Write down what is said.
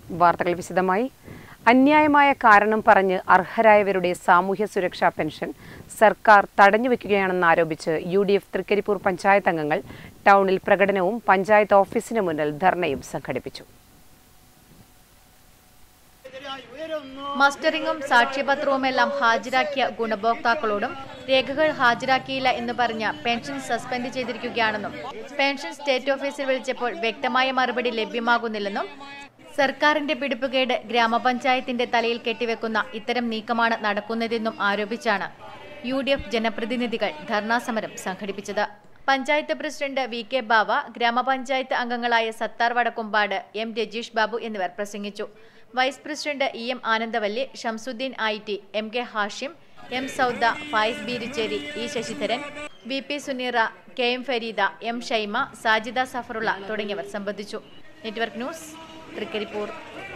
വാർത്തകൾ വിശദമായി അന്യായമായ കാരണം പറഞ്ഞ് അർഹരായവരുടെ സാമൂഹ്യ സുരക്ഷാ പെൻഷൻ സർക്കാർ തടഞ്ഞുവെക്കുകയാണെന്ന് ആരോപിച്ച് U D F Thrikkaripur panchayat അംഗങ്ങൾ ടൗണിൽ പ്രകടനവും പഞ്ചായത്ത് ഓഫീസിന് മുന്നിൽ ധർണയും സംഘടിപ്പിച്ചു മസ്റ്ററിംഗും സാക്ഷ്യപത്രവുമെല്ലാം ഹാജരാക്കിയ ഗുണഭോക്താക്കളോടും രേഖകൾ ഹാജരാക്കിയില്ല എന്ന് പറഞ്ഞ് പെൻഷൻ സസ്പെൻഡ് ചെയ്തിരിക്കുകയാണെന്നും പെൻഷൻ സ്റ്റേറ്റ് ഓഫീസിൽ വിളിച്ചപ്പോൾ വ്യക്തമായ മറുപടി ലഭ്യമാകുന്നില്ലെന്നും സർക്കാരിന്റെ പിടിപ്പുകേട് ഗ്രാമപഞ്ചായത്തിന്റെ തലയിൽ കെട്ടിവെക്കുന്ന ഇത്തരം നീക്കമാണ് നടക്കുന്നതെന്നും ആരോപിച്ചാണ് യു ഡി എഫ് ജനപ്രതിനിധികൾ ധർണാ സമരം സംഘടിപ്പിച്ചത് panchayat president V K Bava ഗ്രാമപഞ്ചായത്ത് അംഗങ്ങളായ സത്താർ വടക്കുംപാട് എം രജീഷ് ബാബു എന്നിവർ പ്രസംഗിച്ചു vice president E M Anandavalli Shamsuddin I T M K Hashim M Sauda Fayis Beericheri E Sasidharan V P Suneera K M Fareeda M Shaima Sajida Safarulla തുടങ്ങിയവർ സംബന്ധിച്ചു നെറ്റ്വർക്ക് ന്യൂസ് തൃക്കരിപ്പൂർ